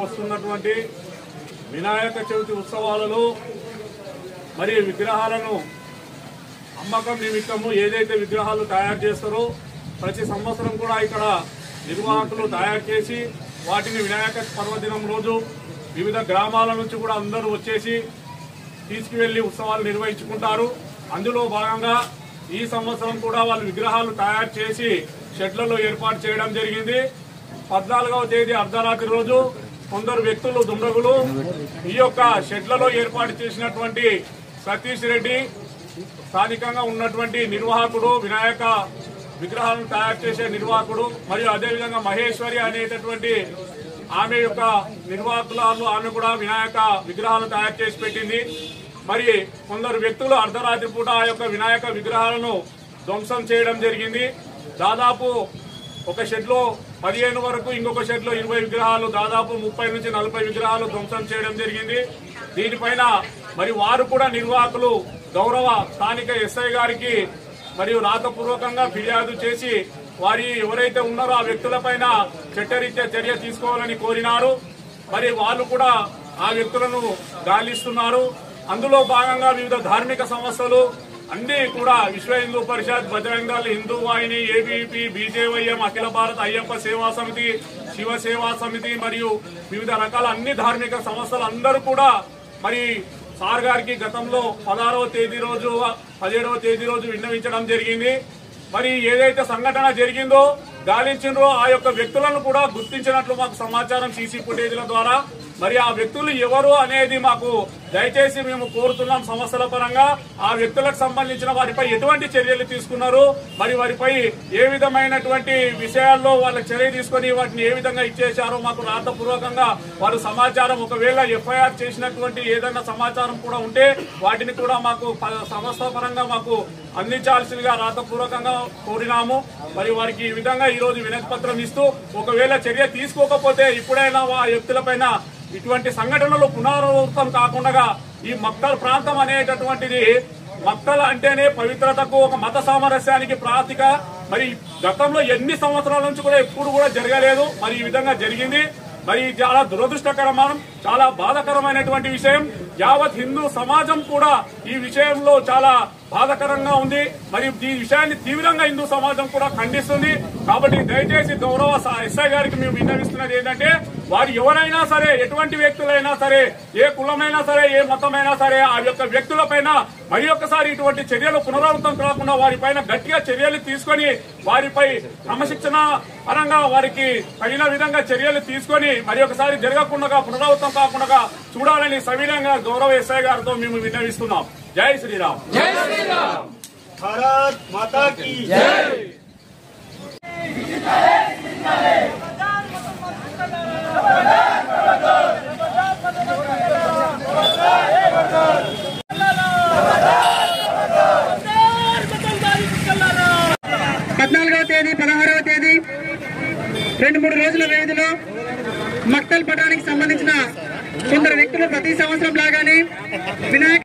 వస్తున్నటువంటి వినాయక చవితి ఉత్సవాలలో మరి విగ్రహాలను అమ్మకం నిమిత్తము ఏదైతే విగ్రహాలు తయారు చేస్తారో ప్రతి సంవత్సరం కూడా ఇక్కడ నిర్వాహకులు తయారు చేసి వాటిని వినాయక పర్వదినం రోజు వివిధ గ్రామాల నుంచి కూడా అందరూ వచ్చేసి తీసుకువెళ్లి ఉత్సవాలు నిర్వహించుకుంటారు అందులో భాగంగా ఈ సంవత్సరం కూడా వాళ్ళు విగ్రహాలు తయారు చేసి షెడ్లలో ఏర్పాటు చేయడం జరిగింది పద్నాలుగవ తేదీ అర్ధరాత్రి రోజు కొందరు వ్యక్తులు దుండగులు ఈ యొక్క షెడ్లలో ఏర్పాటు చేసినటువంటి సతీష్ రెడ్డి స్థానికంగా ఉన్నటువంటి నిర్వాహకుడు వినాయక విగ్రహాలను తయారు చేసే నిర్వాహకుడు మరియు అదేవిధంగా మహేశ్వరి అనేటటువంటి ఆమె యొక్క నిర్వాహకురాలు ఆమె కూడా వినాయక విగ్రహాలను తయారు చేసి పెట్టింది మరి కొందరు వ్యక్తులు అర్ధరాత్రి పూట ఆ యొక్క వినాయక విగ్రహాలను ధ్వంసం చేయడం జరిగింది దాదాపు ఒక షెడ్ లో పదిహేను వరకు ఇంకొక షెడ్ లో ఇరవై విగ్రహాలు దాదాపు ముప్పై నుంచి నలభై విగ్రహాలు ధ్వంసం చేయడం జరిగింది దీనిపైన మరి వారు కూడా నిర్వాహకులు గౌరవ స్థానిక ఎస్ఐ గారికి మరియు రాతపూర్వకంగా ఫిర్యాదు చేసి వారి ఎవరైతే ఉన్నారో ఆ వ్యక్తులపైన చట్టరీత్యా చర్య తీసుకోవాలని కోరినారు మరి వాళ్ళు కూడా ఆ వ్యక్తులను గాలిస్తున్నారు అందులో భాగంగా వివిధ ధార్మిక సంస్థలు అన్ని కూడా విశ్వ హిందూ పరిషత్ బజరంగ దళ్ హిందూ వాహిని ఏబీపీ బీజేవైఎం అఖిల భారత అయ్యప్ప సేవా సమితి శివ సేవా సమితి మరియు వివిధ రకాల అన్ని ధార్మిక సంస్థలు అందరూ కూడా మరి సార్ గారికి గతంలో పదహారవ తేదీ రోజు పదిహేడవ తేదీ రోజు విన్నవించడం జరిగింది మరి ఏదైతే సంఘటన జరిగిందో గాలించిండ్రో ఆ యొక్క వ్యక్తులను కూడా గుర్తించినట్లు మాకు సమాచారం సీసీ ఫుటేజ్ల ద్వారా మరి ఆ వ్యక్తులు ఎవరు అనేది మాకు దయచేసి మేము కోరుతున్నాం సమస్యల పరంగా ఆ వ్యక్తులకు సంబంధించిన వారిపై ఎటువంటి చర్యలు తీసుకున్నారు మరి వారిపై ఏ విధమైనటువంటి విషయాల్లో వాళ్ళ చర్య తీసుకొని వాటిని ఏ విధంగా ఇచ్చేశారో మాకు రాతపూర్వకంగా వారు సమాచారం ఒకవేళ ఎఫ్ఐఆర్ చేసినటువంటి ఏదైనా సమాచారం కూడా ఉంటే వాటిని కూడా మాకు ప- సంస్థ పరంగా మాకు అందించాల్సిందిగా రాతపూర్వకంగా కోరినాము మరి వారికి ఈ విధంగా ఈ రోజు వినతి పత్రం ఇస్తూ ఒకవేళ చర్య తీసుకోకపోతే ఇప్పుడైనా ఆ వ్యక్తులపైన ఇటువంటి సంఘటనలు పునరావృతం కాకుండా ఈ మక్కల్ ప్రాంతం అనేటటువంటిది మక్కల్ అంటేనే పవిత్రతకు ఒక మత సామరస్యానికి ప్రాతిక మరి గతంలో ఎన్ని సంవత్సరాల నుంచి కూడా ఎప్పుడు కూడా జరగలేదు మరి ఈ విధంగా జరిగింది మరి ఇది చాలా దురదృష్టకరమైన చాలా బాధాకరమైనటువంటి విషయం యావత్ హిందూ సమాజం కూడా ఈ విషయంలో చాలా బాధాకరంగా ఉంది మరి ఈ విషయాన్ని తీవ్రంగా హిందూ సమాజం కూడా ఖండిస్తుంది కాబట్టి దయచేసి గౌరవ స- ఎస్ఐ గారికి మేము విన్నవిస్తున్నది ఏంటంటే వారు ఎవరైనా సరే ఎటువంటి వ్యక్తులైనా సరే ఏ కులమైనా సరే ఏ మతమైనా సరే ఆ యొక్క వ్యక్తులపైన మరి ఒక్కసారి ఇటువంటి చర్యలు పునరావృతం కాకుండా వారిపైన గట్టిగా చర్యలు తీసుకొని వారిపై క్రమశిక్షణ పరంగా వారికి తగిన విధంగా చర్యలు తీసుకొని మరి ఒకసారి జరగకుండా పునరావృతం కాకుండా చూడాలని సవినంగా గౌరవ ఎస్ఐ గారితో మేము విన్నవిస్తున్నాం జై శ్రీరామ్ भारत माता की పద్నాలుగవ తేదీ పదహారవ తేదీ రెండు మూడు రోజుల వ్యవధిలో మక్తల్ పటానికి సంబంధించిన కొందరు వ్యక్తులు ప్రతి సంవత్సరం లాగానే వినాయక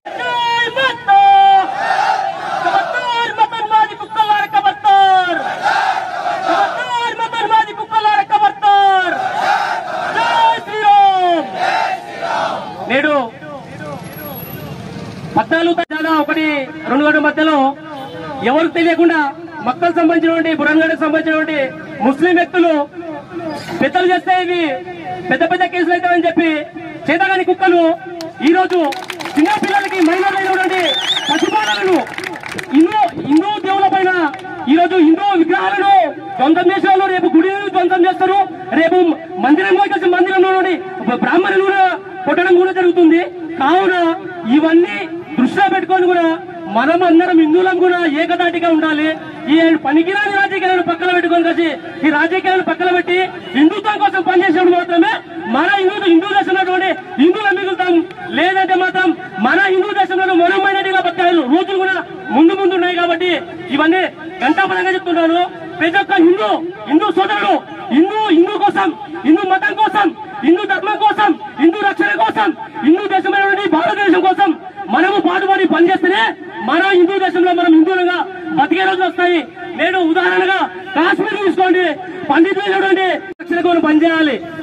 खबरदार मतनवादी कुक्कलार खबरदार खबरदार मतनवादी कुक्कलार खबरदार जय శ్రీరామ్ నేడు పద్నాలుగు తారీఖున ఒకటి రెండు గంటల మధ్యలో ఎవరు తెలియకుండా మక్కలకు సంబంధించినటువంటి బురంగడ్కి సంబంధించినటువంటి ముస్లిం వ్యక్తులు పెద్దలు చేస్తే ఇవి పెద్ద పెద్ద కేసులు అవుతాయని చెప్పి చేతగాని కుక్కలు ఈ రోజు చిన్న పిల్లలకి మైనర్లైనటువంటి పశుపాలను హిందూ హిందూ దేవుల పైన ఈ రోజు హిందూ విగ్రహాలను ధ్వంసం చేసే వాళ్ళు రేపు గుడి ధ్వంసం చేస్తారు రేపు మందిరంలో కలిసి మందిరంలో నుండి బ్రాహ్మణులు కూడా కొట్టడం కూడా జరుగుతుంది కావున ఇవన్నీ దృష్టిలో పెట్టుకొని కూడా మనం అందరం హిందువులం కూడా ఏకదాటిగా ఉండాలి ఈ పనికిరాని రాజకీయాలను పక్కన పెట్టుకొని కలిసి ఈ రాజకీయాలను పక్కన పెట్టి హిందుత్వం కోసం పనిచేసినప్పుడు మాత్రమే మన హిందూ హిందూ దేశంలో ఉన్నటువంటి హిందువులు మిగులుతాం లేదంటే మాత్రం మన హిందూ దేశంలో మనం మైనారిటీగా బతికే రోజులు కూడా ముందు ముందు ఉన్నాయి కాబట్టి ఇవన్నీ గంటాపరంగా చెప్తున్నాను ప్రతి ఒక్క హిందూ హిందూ సోదరుడు హిందూ హిందూ కోసం హిందూ మతం కోసం హిందూ ధర్మం కోసం హిందూ రక్షణ కోసం హిందూ దేశమైనటువంటి భారతదేశం కోసం మనము పాటుపడి పనిచేస్తేనే మన హిందూ దేశంలో మనం హిందువులుగా బతికే రోజులు వస్తాయి నేను ఉదాహరణగా కాశ్మీర్ తీసుకోండి పండితులు చూడండి రక్షణ కోసం పనిచేయాలి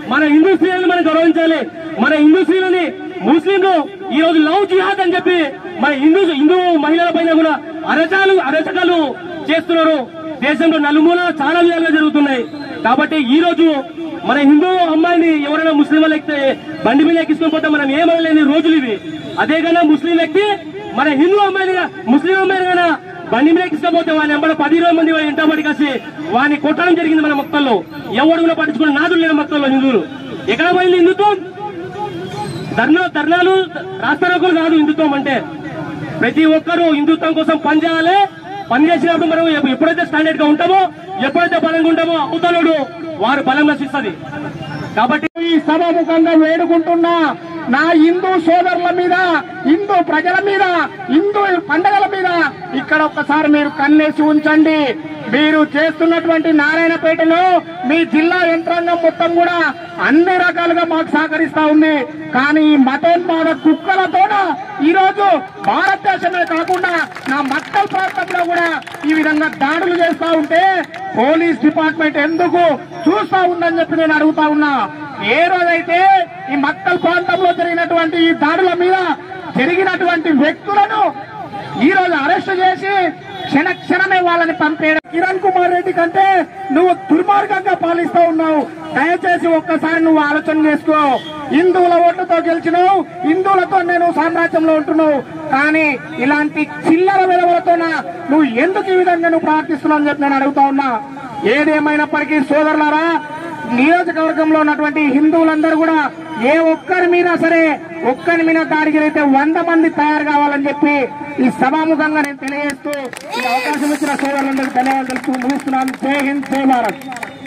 మన హిందూ స్త్రీలను మనం గౌరవించాలి మన హిందూ స్త్రీలని ముస్లింలు ఈ రోజు లవ్ జిహాద్ అని చెప్పి మన హిందూ హిందూ మహిళల పైన కూడా అరచాలు అరచకాలు చేస్తున్నారు దేశంలో నలుమూల చాలా విధాలుగా జరుగుతున్నాయి కాబట్టి ఈ రోజు మన హిందూ అమ్మాయిని ఎవరైనా ముస్లిం వాళ్ళు ఎక్కితే బండి మీద ఎక్కించుకొని పోతే మనం ఏమనలేని రోజులు ఇవి అదే కన్నా ముస్లిం వ్యక్తి మన హిందూ అమ్మాయిని గా- ముస్లిం అమ్మాయిని కన్నా బండి మీద ఎక్కించకపోతే వాని ఎంబడ పది ఇరవై మంది ఇంటబడి కాసి వాని కొట్టడం జరిగింది మన మొక్కల్లో ఎవరు కూడా పట్టించుకుని నాదులు లేని మొక్కల్లో హిందువులు ఎక్కడ పోయింది హిందుత్వం ధర్నా ధర్నాలు రాస్తారోకులు కాదు హిందుత్వం అంటే ప్రతి ఒక్కరూ హిందుత్వం కోసం పనిచేయాలి పనిచేసినప్పుడు మనం ఎప్పు- ఎప్పుడైతే స్టాండర్డ్ గా ఉంటామో ఎప్పుడైతే బలంగా ఉంటామో అవతలుడు వారు బలం నశిస్తుంది కాబట్టి ఈ సభాముఖంగా వేడుకుంటున్నా నా హిందూ సోదరుల మీద హిందూ ప్రజల మీద హిందూ పండగల మీద ఇక్కడ ఒక్కసారి మీరు కన్నేసి ఉంచండి మీరు చేస్తున్నటువంటి నారాయణపేటలో మీ జిల్లా యంత్రాంగం మొత్తం కూడా అన్ని రకాలుగా మాకు సహకరిస్తా ఉంది కానీ ఈ మతోన్మాద కుక్కలతోన ఈ రోజు భారతదేశమే కాకుండా నా మక్కల్ ప్రాంతంలో కూడా ఈ విధంగా దాడులు చేస్తా ఉంటే పోలీస్ డిపార్ట్మెంట్ ఎందుకు చూస్తా ఉందని చెప్పి నేను అడుగుతా ఉన్నా ఏ రోజైతే ఈ మక్కల్ ప్రాంతంలో జరిగినటువంటి ఈ దాడుల మీద జరిగినటువంటి వ్యక్తులను ఈ రోజు అరెస్ట్ చేసి క్షణ క్షణమే వాళ్ళని పంపేయడం కిరణ్ కుమార్ రెడ్డి కంటే నువ్వు దుర్మార్గంగా పాలిస్తా ఉన్నావు దయచేసి ఒక్కసారి నువ్వు ఆలోచన చేసుకో హిందువుల ఓట్లతో గెలిచినావు హిందువులతో నేను సామ్రాజ్యంలో ఉంటున్నావు కానీ ఇలాంటి చిల్లర విలువలతోన నువ్వు ఎందుకు ఈ విధంగా నువ్వు ప్రవర్తిస్తున్నావు అని చెప్పి నేను అడుగుతా ఉన్నా ఏదేమైనప్పటికీ సోదరులారా నియోజకవర్గంలో ఉన్నటువంటి హిందువులందరూ కూడా ఏ ఒక్కరి మీద సరే ఒక్కరి మీద దాడికి అయితే వంద మంది తయారు కావాలని చెప్పి ఈ సభాముఖంగా నేను తెలియజేస్తూ ఈ అవకాశం ఇచ్చిన సోదరులందరికీ ధన్యవాదాలు తెలుపుతూ ముగిస్తున్నాను జై హింద్ జై భారత్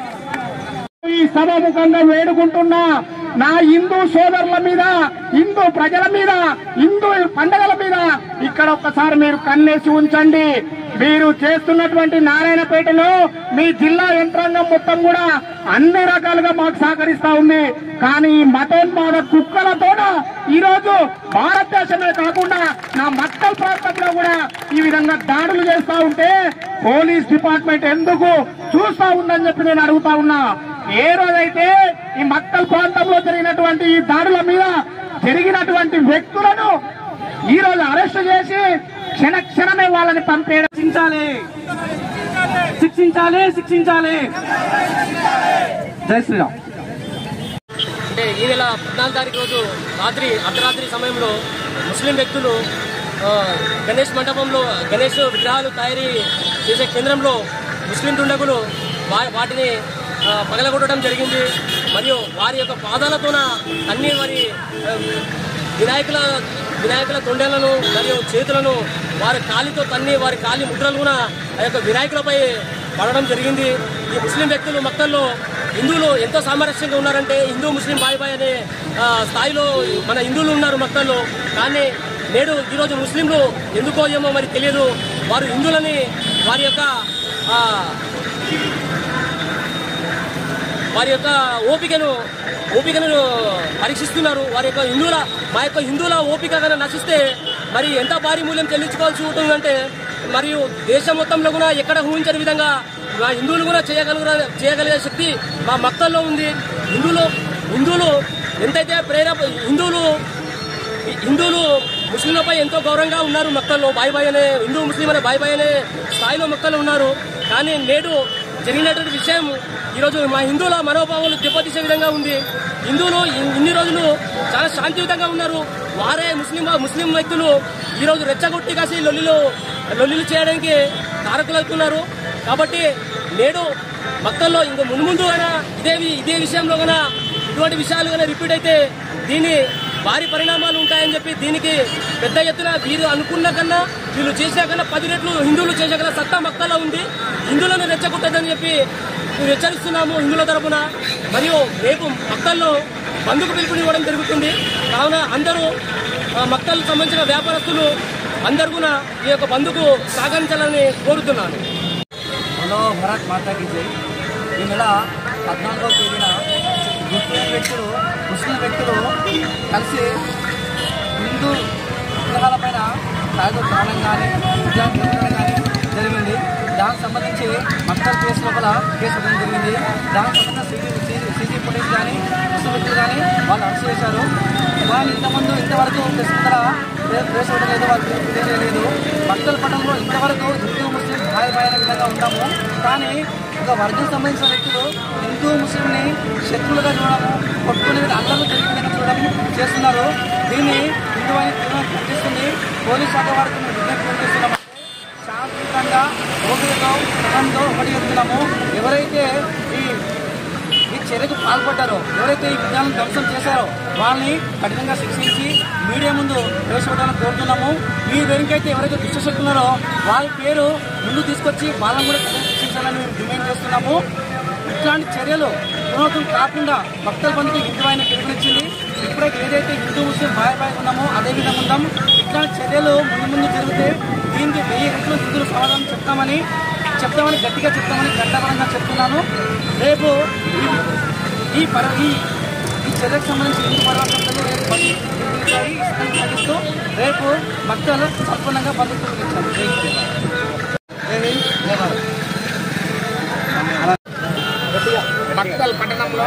ఈ సభాముఖంగా వేడుకుంటున్నా నా హిందూ సోదరుల మీద హిందూ ప్రజల మీద హిందూ పండగల మీద ఇక్కడ ఒక్కసారి మీరు కన్నేసి ఉంచండి మీరు చేస్తున్నటువంటి నారాయణపేటలో మీ జిల్లా యంత్రాంగం మొత్తం కూడా అన్ని రకాలుగా మాకు సహకరిస్తా ఉంది కానీ ఈ మతోన్మాద కుక్కలతోన ఈ రోజు భారతదేశమే కాకుండా నా మక్కల్ ప్రాంతంలో కూడా ఈ విధంగా దాడులు చేస్తా ఉంటే పోలీస్ డిపార్ట్మెంట్ ఎందుకు చూస్తా ఉందని చెప్పి నేను అడుగుతా ఉన్నా ఏ రోజైతే ఈ మక్కల్ ప్రాంతంలో జరిగినటువంటి ఈ దాడుల మీద జరిగినటువంటి వ్యక్తులను ఈ రోజు అరెస్ట్ చేసి క్షణ క్షణమే వాళ్ళని పంపేయడం శిక్షించాలి శిక్షించాలి శిక్షించాలి జై శ్రీరామ్ అంటే ఈ నెల పద్నాలుగు తారీఖు రోజు రాత్రి అర్ధరాత్రి సమయంలో ముస్లిం వ్యక్తులు ఆ, గణేష్ మండపంలో గణేష్ విగ్రహాలు తయారీ చేసే కేంద్రంలో ముస్లిం దుండగులు వా- వాటిని ఆ, పగలగొట్టడం జరిగింది మరియు వారి యొక్క పాదాలతోన అన్ని వారి ఆ, వినాయకుల వినాయకుల తొండెలను మరియు చేతులను వారి కాలితో తన్ని వారి కాలి ముద్రలు కూడా ఆ యొక్క వినాయకులపై పడడం జరిగింది ఈ ముస్లిం వ్యక్తులు మక్కల్లో హిందువులు ఎంతో సామరస్యంగా ఉన్నారంటే హిందూ ముస్లిం బాయ్ బాయ్ అనే ఆ, స్థాయిలో మన హిందువులు ఉన్నారు మక్కల్లో కానీ నేడు ఈరోజు ముస్లింలు ఎందుకో ఏమో మరి తెలియదు వారు హిందువులని వారి యొక్క ఆ, వారి యొక్క ఓపికను ఓపికను పరీక్షిస్తున్నారు వారి యొక్క హిందువుల మా యొక్క హిందువుల ఓపిక కనుక నశిస్తే మరి ఎంత భారీ మూల్యం చెల్లించుకోవాల్సి ఉంటుందంటే మరియు దేశం మొత్తంలో కూడా ఎక్కడ ఊహించని విధంగా మా హిందువులు కూడా చేయగలుగు చేయగలిగే శక్తి మా మక్కల్లో ఉంది హిందువులు హిందువులు ఎంతైతే ప్రేరేప హిందువులు హిందువులు ముస్లింలపై ఎంతో గౌరవంగా ఉన్నారు మక్కల్లో బాయ్ బాయ్ అనే హిందూ ముస్లిం అనే బాయ్ బాయ్ అనే స్థాయిలో మక్కలు ఉన్నారు కానీ నేడు జరిగినటువంటి విషయం ఈరోజు మా హిందువుల మనోభావాలు దెబ్బతీసే విధంగా ఉంది హిందువులు ఇన్- ఇన్ని రోజులు చాలా శాంతియుతంగా ఉన్నారు వారే ముస్లిం ముస్లిం వ్యక్తులు ఈరోజు రెచ్చగొట్టి కాసి లొల్లిలు లొల్లిలు చేయడానికి కారకులవుతున్నారు కాబట్టి నేడు మక్కల్లో ఇంకో ముందు ముందు అయినా ఇదే వి- ఇదే విషయంలో కన్నా ఇటువంటి విషయాలు కన్నా రిపీట్ అయితే దీని భారీ పరిణామాలు ఉంటాయని చెప్పి దీనికి పెద్ద ఎత్తున వీరు అనుకున్న కన్నా వీళ్ళు చేసిన కన్నా పది రెట్లు హిందువులు చేసే కన్నా సత్తా మక్కలో ఉంది హిందువులను రెచ్చగొట్టదని చెప్పి మేము హెచ్చరిస్తున్నాము హిందువుల తరపున మరియు రేపు మక్కల్లో బంధుకు పిలుపునివ్వడం జరుగుతుంది కావున అందరూ ఆ, మక్కలకు సంబంధించిన వ్యాపారస్తులు అందరూ కూడా ఈ యొక్క బంధుకు సహకరించాలని కోరుతున్నాను హలో భరత్ మాతాకి జై ఈ నెల పద్నాలుగవ తేదీన ముస్లిం వ్యక్తులు ముస్లిం వ్యక్తులు కలిసి హిందూ విగ్రహాలపైన కాగితం కావడం కానీ విగ్రహం పెట్టడం కానీ జరిగింది దానికి సంబంధించి మక్కల్ కేసు లోపల కేసు ఇవ్వడం జరిగింది దానికి సంబంధించిన సీజీ సీజీ ఫుటేజ్ కానీ ముస్లిం వ్యక్తులు కానీ వాళ్ళు అరెస్ట్ చేశారు వాళ్ళు ఇంతకుముందు ఇంతవరకు ప్రెస్ ముందర ప్రే- ప్రెస్ ఇవ్వలేదు వాళ్ళు తెలియజేయలేదు భక్తుల పట్టణంలో ఇంతవరకు హిందూ ముస్లిం భాయి భాయి అనే విధంగా ఉన్నాము కానీ ఒక వర్గం సంబంధించిన వ్యక్తులు హిందూ ముస్లింని శత్రువులుగా చూడడము కొట్టుకునే అందరూ జరిగే విధంగా చూడడం చేస్తున్నారు దీన్ని హిందూ అని తీవ్రంగా ఖండిస్తుంది పోలీస్ శాఖ వారికి మేము విజ్ఞప్తి చేస్తున్నాము శాంతియుతంగా ఓపికతో సహనంతో ఒకటి చెప్తున్నాము ఎవరైతే ఈ ఈ చర్యకు పాల్పడ్డారో ఎవరైతే ఈ విజ్ఞానం ధ్వంసం చేశారో వాళ్ళని కఠినంగా శిక్షించి మీడియా ముందు ప్రవేశపెట్టాలని కోరుతున్నాము మీ వెనుకైతే ఎవరైతే దుష్టశక్తులు ఉన్నారో వాళ్ళ పేరు ముందు తీసుకొచ్చి వాళ్ళని కూడా కఠినంగా శిక్షించాలని మేము డిమాండ్ చేస్తున్నాము ఇట్లాంటి చర్యలు పునరుద్ధం కాకుండా భక్తుల బంధుకి హిందూ ఆయన పిలుపునిచ్చింది ఇప్పుడైతే ఏదైతే హిందూ ముస్లిం బాయ్ బాయ్ ఉన్నామో అదే విధంగా ఉందాం ఇట్లాంటి చర్యలు ముందు ముందు జరిగితే దీనికి వెయ్యి రెట్లు హిందువులు సమాధానం చెప్తామని చెప్తామని గట్టిగా చెప్తామని గంటపరంగా చెప్తున్నాను రేపు ఈ- ఈ పర ఈ ఈ చర్యకు సంబంధించి హిందూ పర్వతంలో రేపు బంద్ నిర్వహించాయి. ఇస్తాను ఖండిస్తూ రేపు భక్తులు సంపూర్ణంగా బంధుత్వం ఇచ్చారు జై హింద్. జై హింద్ జై భారత్ మక్తల్ పట్టణంలో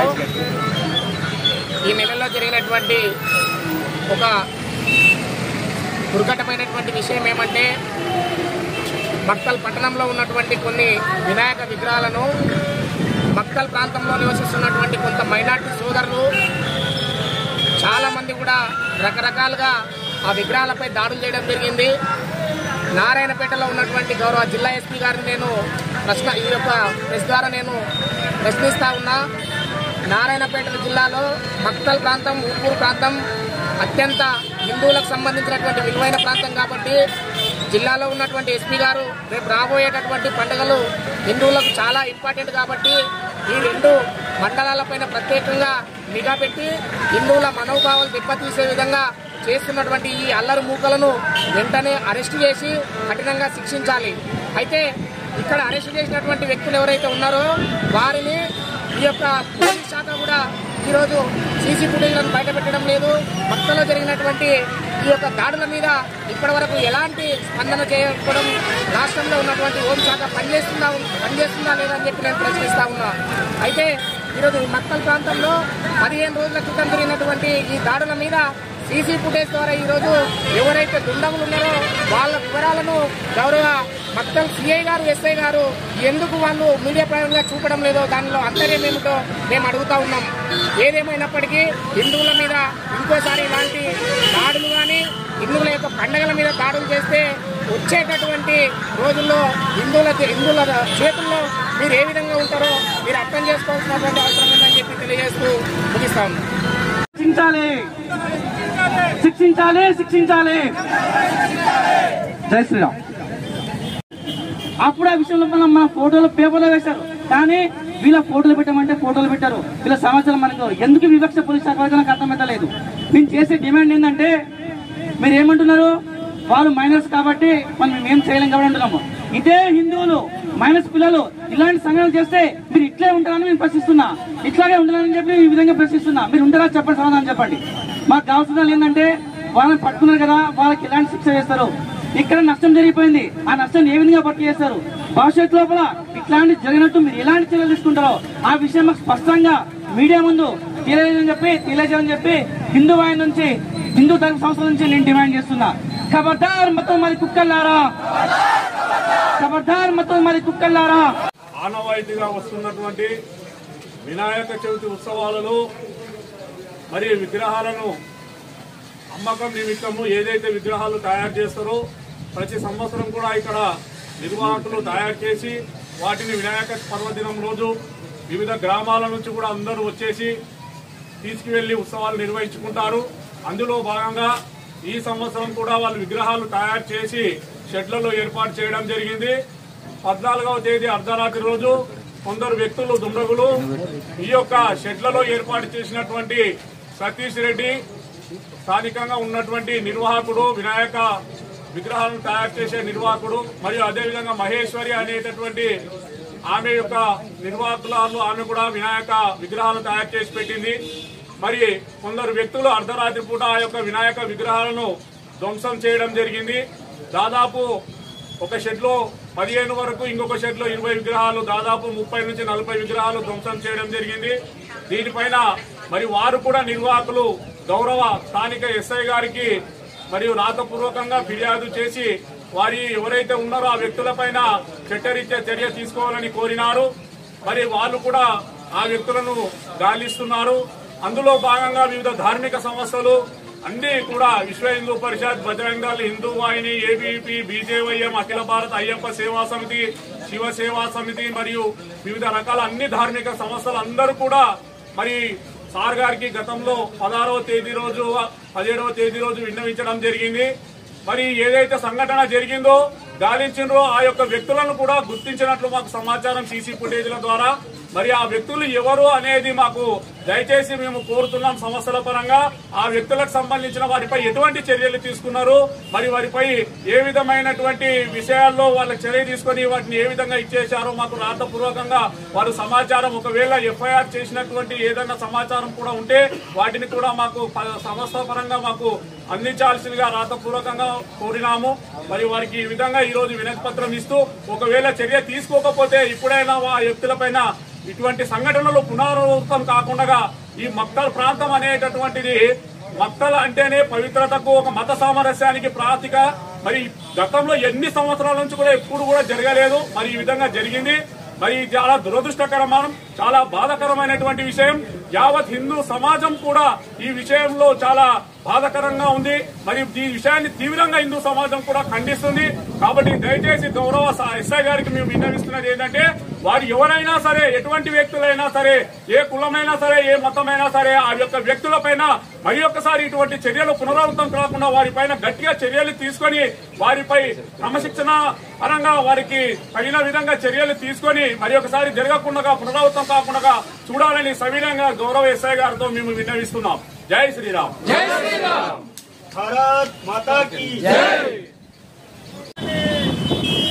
ఈ నెలలో జరిగినటువంటి ఒక దుర్ఘటమైనటువంటి విషయం ఏమంటే మక్తల్ పట్టణంలో ఉన్నటువంటి కొన్ని వినాయక విగ్రహాలను మక్తల్ ప్రాంతంలో నివసిస్తున్నటువంటి కొంత మైనార్టీ సోదరులు చాలామంది కూడా రకరకాలుగా ఆ విగ్రహాలపై దాడులు చేయడం జరిగింది నారాయణపేటలో ఉన్నటువంటి గౌరవ జిల్లా ఎస్పీ గారిని నేను ప్రశ్న ఈ యొక్క ప్రెస్ ద్వారా నేను ప్రశ్నిస్తా ఉన్నా నారాయణపేట జిల్లాలో మక్తల్ ప్రాంతం ఊపూరు ప్రాంతం అత్యంత హిందువులకు సంబంధించినటువంటి విలువైన ప్రాంతం కాబట్టి జిల్లాలో ఉన్నటువంటి ఎస్పీ గారు రేపు రాబోయేటటువంటి పండుగలు హిందువులకు చాలా ఇంపార్టెంట్ కాబట్టి ఈ రెండు మండలాలపైన ప్రత్యేకంగా నిఘా పెట్టి హిందువుల మనోభావాలు దెబ్బతీసే విధంగా చేస్తున్నటువంటి ఈ అల్లరి మూకలను వెంటనే అరెస్ట్ చేసి కఠినంగా శిక్షించాలి అయితే ఇక్కడ అరెస్ట్ చేసినటువంటి వ్యక్తులు ఎవరైతే ఉన్నారో వారిని ఈ యొక్క పోలీస్ శాఖ కూడా ఈరోజు సీసీ ఫుటేజ్లను బయటపెట్టడం లేదు భక్తలో జరిగినటువంటి ఈ యొక్క దాడుల మీద ఇప్పటి వరకు ఎలాంటి స్పందన చేయకపోవడం రాష్ట్రంలో ఉన్నటువంటి హోంశాఖ పనిచేస్తుందా పనిచేస్తుందా లేదా అని చెప్పి నేను ప్రశ్నిస్తా ఉన్నా అయితే ఈరోజు మక్కల్ ప్రాంతంలో పదిహేను రోజుల క్రితం జరిగినటువంటి ఈ దాడుల మీద సీసీ ఫుటేజ్ ద్వారా ఈరోజు ఎవరైతే దుండగులు ఉన్నారో వాళ్ళ వివరాలను గౌరవ మక్తల్ సిఐ గారు ఎస్ఐ గారు ఎందుకు వాళ్ళు మీడియా పరంగా చూపడం లేదో దానిలో అంతర్యం ఏమిటో మేము అడుగుతా ఉన్నాం ఏదేమైనప్పటికీ హిందువుల మీద ఇంకోసారి ఇలాంటి దాడులు కానీ హిందువుల యొక్క పండగల మీద దాడులు చేస్తే వచ్చేటటువంటి రోజుల్లో హిందువుల హిందువుల చేతుల్లో మీరు ఏ విధంగా ఉంటారో మీరు అర్థం చేసుకోవాల్సినటువంటి అవసరం ఉందని చెప్పి తెలియజేస్తూ ముగిస్తా ఉన్నాం శిక్షించాలి శిక్షించాలి శిక్షించాలి జై శ్రీరామ్ అప్పుడు ఆ విషయంలో మనం మన ఫోటోలు పేపర్లో వేశారు కానీ వీళ్ళ ఫోటోలు పెట్టమంటే ఫోటోలు పెట్టారు వీళ్ళ సమాచారం మనకు ఎందుకు వివక్ష పోలీస్ శాఖ వారికి నాకు అర్థమవుతలేదు నేను చేసే డిమాండ్ ఏంటంటే మీరు ఏమంటున్నారు వాళ్ళు మైనర్స్ కాబట్టి మనం మేము ఏం చేయలేం కాబట్టి అంటున్నాము ఇదే హిందువులు మైనస్ పిల్లలు ఇలాంటి సంఘటనలు చేస్తే మీరు ఇట్లే ఉంటారని మేము ప్రశ్నిస్తున్నా ఇట్లాగే ఉండాలని చెప్పి ఈ విధంగా ప్రశ్నిస్తున్నా మీరు ఉంటారా చెప్పండి సమాధానం చెప్పండి మాకు కావాల్సిన ఏంటంటే వాళ్ళని పట్టుకున్నారు కదా వాళ్ళకి ఎలాంటి శిక్ష వేస్తారు ఇక్కడ నష్టం జరిగిపోయింది ఆ నష్టం ఏ విధంగా భర్తీ చేస్తారు భవిష్యత్తు లోపల ఇట్లాంటి జరిగినట్టు మీరు ఎలాంటి చర్యలు తీసుకుంటారో ఆ విషయం మాకు స్పష్టంగా మీడియా ముందు తెలియజేయని చెప్పి తెలియజేయని చెప్పి హిందూ వాయి నుంచి హిందూ ధర్మ సంస్థల నుంచి నేను డిమాండ్ చేస్తున్నా ఖబర్దార్ మొత్తం మరి కుక్కల్లారా ఖబర్దార్ మొత్తం మరి కుక్కల్లారా ఆనవాయితీగా వస్తున్నటువంటి వినాయక చవితి ఉత్సవాలలో మరి విగ్రహాలను అమ్మకం నిమిత్తము ఏదైతే విగ్రహాలు తయారు చేస్తారో ప్రతి సంవత్సరం కూడా ఇక్కడ నిర్వాహకులు తయారు చేసి వాటిని వినాయక పర్వదినం రోజు వివిధ గ్రామాల నుంచి కూడా అందరూ వచ్చేసి తీసుకువెళ్లి ఉత్సవాలు నిర్వహించుకుంటారు అందులో భాగంగా ఈ సంవత్సరం కూడా వాళ్ళు విగ్రహాలు తయారు చేసి షెడ్లలో ఏర్పాటు చేయడం జరిగింది పద్నాలుగవ తేదీ అర్ధరాత్రి రోజు కొందరు వ్యక్తులు దుండగులు ఈ యొక్క షెడ్లలో ఏర్పాటు చేసినటువంటి సతీష్ రెడ్డి స్థానికంగా ఉన్నటువంటి నిర్వాహకుడు వినాయక విగ్రహాలను తయారు చేసే నిర్వాహకుడు మరియు అదేవిధంగా మహేశ్వరి అనేటటువంటి ఆమె యొక్క నిర్వాహకురాలు ఆమె కూడా వినాయక విగ్రహాలను తయారు చేసి పెట్టింది మరి కొందరు వ్యక్తులు అర్ధరాత్రి పూట ఆ యొక్క వినాయక విగ్రహాలను ధ్వంసం చేయడం జరిగింది దాదాపు ఒక షెడ్ లో పదిహేను వరకు ఇంకొక షెడ్ లో ఇరవై విగ్రహాలు దాదాపు ముప్పై నుంచి నలభై విగ్రహాలు ధ్వంసం చేయడం జరిగింది దీనిపైన మరి వారు కూడా నిర్వాహకులు గౌరవ స్థానిక ఎస్ఐ గారికి మరియు రాతపూర్వకంగా ఫిర్యాదు చేసి వారి ఎవరైతే ఉన్నారో ఆ వ్యక్తులపైన చట్టరీత్యా చర్య తీసుకోవాలని కోరినారు మరి వాళ్ళు కూడా ఆ వ్యక్తులను గాలిస్తున్నారు అందులో భాగంగా వివిధ ధార్మిక సంస్థలు అన్ని కూడా విశ్వ హిందూ పరిషత్ బజరంగ దళ్ హిందూ వాహిని ఏబీపీ బీజేవైఎం అఖిల భారత అయ్యప్ప సేవా సమితి శివ సేవా సమితి మరియు వివిధ రకాల అన్ని ధార్మిక సంస్థలు అందరూ కూడా మరి సార్ గారికి గతంలో పదహారవ తేదీ రోజు పదిహేడవ తేదీ రోజు విన్నవించడం జరిగింది మరి ఏదైతే సంఘటన జరిగిందో గాలించిండ్రో ఆ యొక్క వ్యక్తులను కూడా గుర్తించినట్లు మాకు సమాచారం సీసీ ఫుటేజ్ల ద్వారా మరి ఆ వ్యక్తులు ఎవరు అనేది మాకు దయచేసి మేము కోరుతున్నాం సమస్యల పరంగా ఆ వ్యక్తులకు సంబంధించిన వారిపై ఎటువంటి చర్యలు తీసుకున్నారు మరి వారిపై ఏ విధమైనటువంటి విషయాల్లో వాళ్ళ చర్య తీసుకొని వాటిని ఏ విధంగా ఇచ్చేశారో మాకు రాతపూర్వకంగా వారు సమాచారం ఒకవేళ ఎఫ్ఐఆర్ చేసినటువంటి ఏదైనా సమాచారం కూడా ఉంటే వాటిని కూడా మాకు ప- సంస్థ పరంగా మాకు అందించాల్సిందిగా రాతపూర్వకంగా కోరినాము మరి వారికి ఈ విధంగా ఈ రోజు వినతి పత్రం ఇస్తూ ఒకవేళ చర్య తీసుకోకపోతే ఇప్పుడైనా ఆ వ్యక్తులపైన ఇటువంటి సంఘటనలు పునరావృతం కాకుండా ఈ మక్తల్ ప్రాంతం అనేటటువంటిది మక్తల్ అంటేనే పవిత్రతకు ఒక మత సామరస్యానికి ప్రాతిక మరి గతంలో ఎన్ని సంవత్సరాల నుంచి కూడా ఎప్పుడు కూడా జరగలేదు మరి ఈ విధంగా జరిగింది మరి ఇది చాలా దురదృష్టకరమైన చాలా బాధకరమైనటువంటి విషయం యావత్ హిందూ సమాజం కూడా ఈ విషయంలో చాలా బాధకరంగా ఉంది మరి ఈ విషయాన్ని తీవ్రంగా హిందూ సమాజం కూడా ఖండిస్తుంది కాబట్టి దయచేసి గౌరవ స- ఎస్ఐ గారికి మేము విన్నవిస్తున్నది ఏంటంటే వారు ఎవరైనా సరే ఎటువంటి వ్యక్తులైనా సరే ఏ కులమైనా సరే ఏ మతమైనా సరే ఆ యొక్క వ్యక్తులపైన మరి ఒక్కసారి ఇటువంటి చర్యలు పునరావృతం కాకుండా వారిపైన గట్టిగా చర్యలు తీసుకొని వారిపై క్రమశిక్షణ పరంగా వారికి తగిన విధంగా చర్యలు తీసుకొని మరి ఒకసారి జరగకుండా పునరావృతం కాకుండా చూడాలని సవినంగా గౌరవ ఎస్ఐ గారితో మేము విన్నవిస్తున్నాం జై శ్రీరామ్ భారత్ మాతా కీ